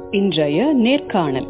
இன்றைய நேர்காணல்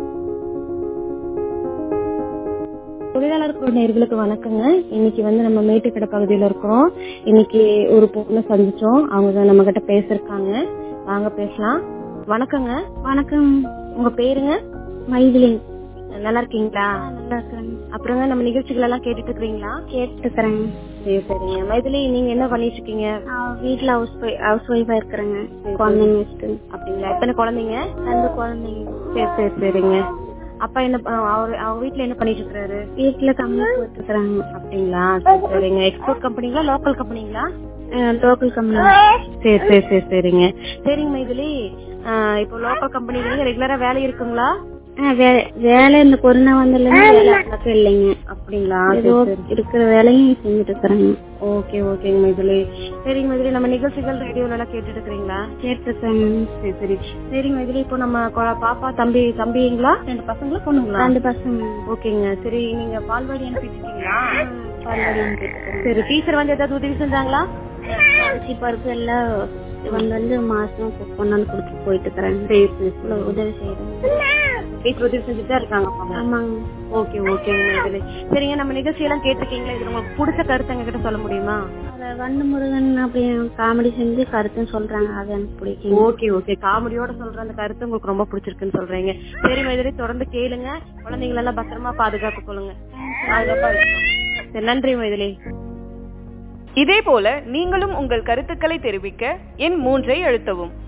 தொழிலாளர் குழு நேர்களுக்கு வணக்கங்க இன்னைக்கு வந்து நம்ம மேட்டுக்கடை பகுதியில இருக்கிறோம் இன்னைக்கு ஒரு பொண்ணை சந்திச்சோம் அவங்க நம்ம கிட்ட பேசிருக்காங்க வாங்க பேசலாம் வணக்கங்க வணக்கம் உங்க பேருங்க மைதிலி நல்லா இருக்கீங்களா நல்லா இருக்கிறேங்க அப்புறங்க நம்ம நிகழ்ச்சிகள் எல்லாம் கேட்டுட்டு இருக்கீங்களா கேட்டுட்டு இருக்கிறேங்க சரி சரிங்க மைதிலி நீங்க என்ன பண்ணிட்டு இருக்கீங்க வீட்டுல ஹவுஸ் ஹவுஸ் ஒய்ஃபா இருக்கிறேங்க குழந்தைங்க வச்சுட்டு அப்படிங்களா எத்தனை குழந்தைங்க ரெண்டு குழந்தைங்க சரி சரி சரிங்க அப்பா என்ன அஹ் அவரு அவங்க வீட்ல என்ன பண்ணிட்டு இருக்காரு வீட்ல கம்பெனி போட்டுருக்காங்க அப்படிங்களா சரி சரிங்க எக்ஸ்போர்ட் கம்பெனிங்களா லோக்கல் கம்பெனிங்களா லோக்கல் கம்பெனி சரி சரி சரி சரிங்க சரிங்க மைதிலி அஹ் இப்போ லோக்கல் கம்பெனில ரெகுலரா வேலை இருக்குங்களா வேலை இந்த கொரோனா வந்ததுல வேலை அவ்வளோக்கா இல்லைங்க அப்படிங்களா இருக்கிற வேலையும் செஞ்சுட்டு இருக்கிறாங்க ஓகே ஓகேங்க மைதிலி சரிங்க மைதிலி நம்ம நிகழ்ச்சிகள் ரேடியோல எல்லாம் கேட்டுட்டு இருக்கிறீங்களா கேட்டுருக்காங்க சரி சரி சரிங்க மைதிலி இப்போ நம்ம கொ- பாப்பா தம்பி தம்பிங்களா ரெண்டு பசங்களா பொண்ணுங்களா ரெண்டு பசங்க ஓகேங்க சரி நீங்க பால்வாடி அனுப்பிட்டு இருக்கீங்களா பால்வாடி அனுப்பிட்டு சரி டீச்சர் வந்து ஏதாவது உதவி செஞ்சாங்களா அரிசி பருப்பு எல்லாம் வந்து வந்து மாசம் கொண்டாந்து கொடுத்து போயிட்டு இருக்கிறாங்க சரி சரி உதவி செய்யறாங்க டீச்சர் உதவி செஞ்சுட்டு தான் இருக்காங்க ஆமாங்க ஓகே ஓகேங்க மைதிலி சரிங்க நம்ம நிகழ்ச்சி எல்லாம் கேட்டிருக்கீங்களா இது உங்களுக்கு பிடிச்ச கருத்து எங்க கிட்ட சொல்ல முடியுமா வண்டு முருகன் அப்படி காமெடி செஞ்சு கருத்து சொல்றாங்க அது எனக்கு பிடிக்கும் ஓகே ஓகே காமெடியோட சொல்ற அந்த கருத்து உங்களுக்கு ரொம்ப பிடிச்சிருக்குன்னு சொல்றீங்க சரி மைதிலி தொடர்ந்து கேளுங்க குழந்தைங்களை எல்லாம் பத்திரமா பாதுகாத்து கொள்ளுங்க பாதுகாப்பா இருக்கணும். சரி நன்றி மைதிலி இதேபோல நீங்களும் உங்கள் கருத்துக்களை தெரிவிக்க எண் மூன்றை அழுத்தவும்